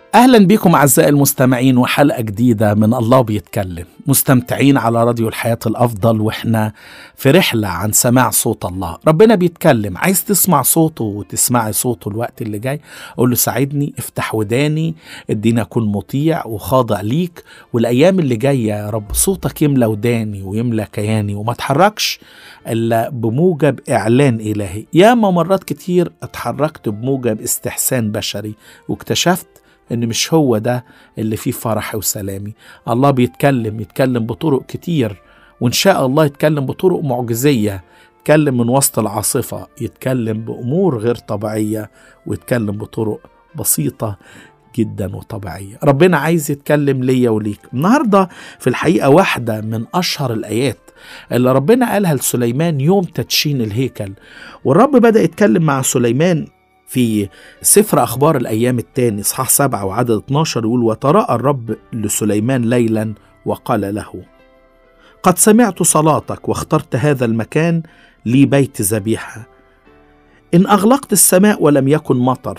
اهلا بكم اعزائي المستمعين وحلقه جديده من الله بيتكلم مستمتعين على راديو الحياه الافضل واحنا في رحله عن سماع صوت الله ربنا بيتكلم عايز تسمع صوته وتسمعي صوته الوقت اللي جاي قول له ساعدني افتح وداني اديني اكون مطيع وخاضع ليك والايام اللي جايه يا رب صوتك يملى وداني ويملى كياني وما اتحركش الا بموجب اعلان الهي ياما مرات كتير اتحركت بموجب استحسان بشري واكتشفت ان مش هو ده اللي فيه فرحي وسلامي الله بيتكلم يتكلم بطرق كتير وان شاء الله يتكلم بطرق معجزيه يتكلم من وسط العاصفه يتكلم بامور غير طبيعيه ويتكلم بطرق بسيطه جدا وطبيعيه ربنا عايز يتكلم ليا وليك النهارده في الحقيقه واحده من اشهر الايات اللي ربنا قالها لسليمان يوم تدشين الهيكل والرب بدا يتكلم مع سليمان في سفر أخبار الأيام الثاني إصحاح سبعة وعدد 12 يقول وتراءى الرب لسليمان ليلا وقال له قد سمعت صلاتك واخترت هذا المكان لي بيت ذبيحة إن أغلقت السماء ولم يكن مطر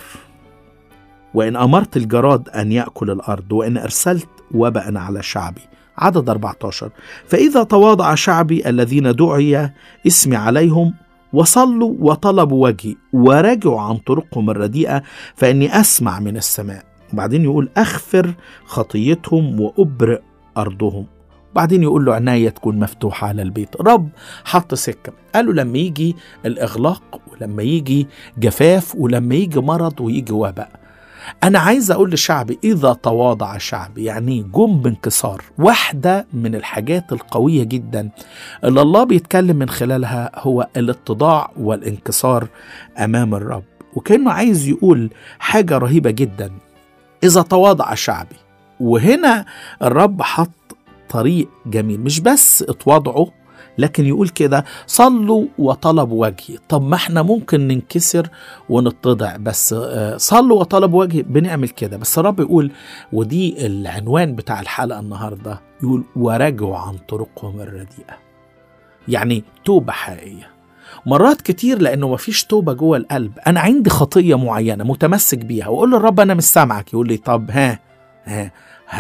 وإن أمرت الجراد أن يأكل الأرض وإن أرسلت وبأ على شعبي عدد 14 فإذا تواضع شعبي الذين دعي اسمي عليهم وصلوا وطلبوا وجهي ورجعوا عن طرقهم الرديئة فإني أسمع من السماء وبعدين يقول أغفر خطيتهم وأبرئ أرضهم بعدين يقول له عناية تكون مفتوحة على البيت رب حط سكة قالوا لما يجي الإغلاق ولما يجي جفاف ولما يجي مرض ويجي وباء أنا عايز أقول لشعبي إذا تواضع شعبي يعني جم بانكسار واحدة من الحاجات القوية جدا اللي الله بيتكلم من خلالها هو الاتضاع والانكسار أمام الرب وكأنه عايز يقول حاجة رهيبة جدا إذا تواضع شعبي وهنا الرب حط طريق جميل مش بس اتواضعوا لكن يقول كده صلوا وطلبوا وجهي طب ما احنا ممكن ننكسر ونتضع بس صلوا وطلبوا وجهي بنعمل كده بس الرب يقول ودي العنوان بتاع الحلقة النهاردة يقول ورجعوا عن طرقهم الرديئة يعني توبة حقيقية مرات كتير لانه مفيش توبه جوه القلب انا عندي خطيه معينه متمسك بيها واقول للرب انا مش سامعك يقول لي طب ها ها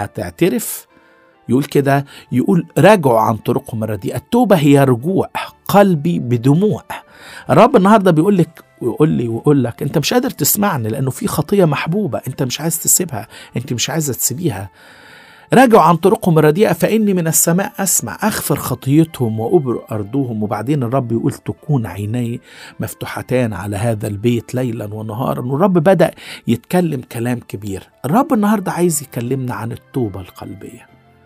هتعترف يقول كده يقول راجعوا عن طرقهم الرديئة التوبة هي رجوع قلبي بدموع الرب النهاردة بيقول لك ويقول لي ويقول لك انت مش قادر تسمعني لانه في خطية محبوبة انت مش عايز تسيبها انت مش عايزة تسيبيها راجعوا عن طرقهم الرديئة فإني من السماء أسمع أغفر خطيتهم وأبرئ أرضهم وبعدين الرب يقول تكون عيني مفتوحتان على هذا البيت ليلا ونهارا والرب بدأ يتكلم كلام كبير الرب النهاردة عايز يكلمنا عن التوبة القلبية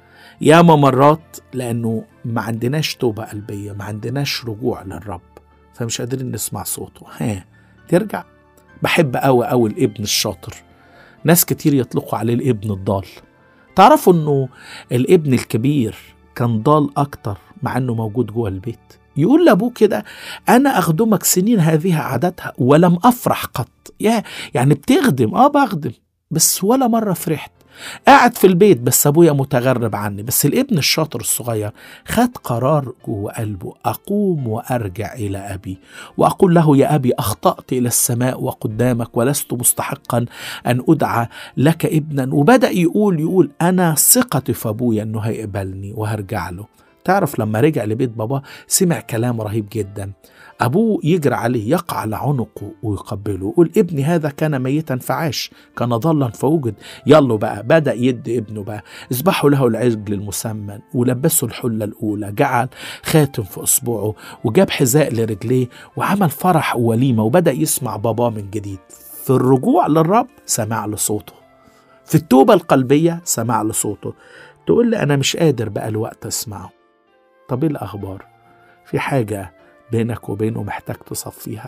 ياما مرات لانه ما عندناش توبه قلبيه ما عندناش رجوع للرب فمش قادرين نسمع صوته ها ترجع بحب قوي قوي الابن الشاطر ناس كتير يطلقوا عليه الابن الضال تعرفوا انه الابن الكبير كان ضال اكتر مع انه موجود جوه البيت يقول لابوه كده انا اخدمك سنين هذه عادتها ولم افرح قط يا يعني بتخدم اه بخدم بس ولا مره فرحت قاعد في البيت بس ابويا متغرب عني بس الابن الشاطر الصغير خد قرار جوه قلبه اقوم وارجع الى ابي واقول له يا ابي اخطات الى السماء وقدامك ولست مستحقا ان ادعى لك ابنا وبدا يقول يقول انا ثقتي في ابويا انه هيقبلني وهرجع له تعرف لما رجع لبيت بابا سمع كلام رهيب جدا أبوه يجري عليه يقع على عنقه ويقبله يقول ابني هذا كان ميتا فعاش كان ضلا فوجد يلا بقى بدأ يدي ابنه بقى اذبحوا له العجل المسمن ولبسه الحلة الأولى جعل خاتم في أصبعه وجاب حذاء لرجليه وعمل فرح ووليمة وبدأ يسمع باباه من جديد في الرجوع للرب سمع لصوته في التوبة القلبية سمع لصوته تقول لي أنا مش قادر بقى الوقت أسمعه طب إيه الأخبار في حاجة بينك وبينه محتاج تصفيها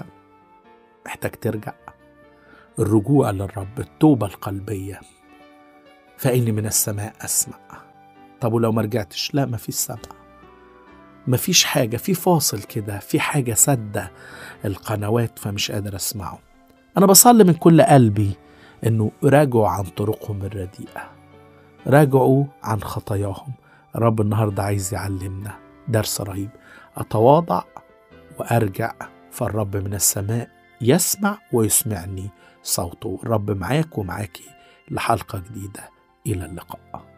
محتاج ترجع الرجوع للرب التوبة القلبية فإني من السماء أسمع طب ولو ما رجعتش لا ما فيش سمع ما فيش حاجة في فاصل كده في حاجة سدة القنوات فمش قادر أسمعه أنا بصلي من كل قلبي إنه راجعوا عن طرقهم الرديئة راجعوا عن خطاياهم الرب النهاردة عايز يعلمنا درس رهيب أتواضع وارجع فالرب من السماء يسمع ويسمعني صوته الرب معاك ومعاكي لحلقة جديدة إلى اللقاء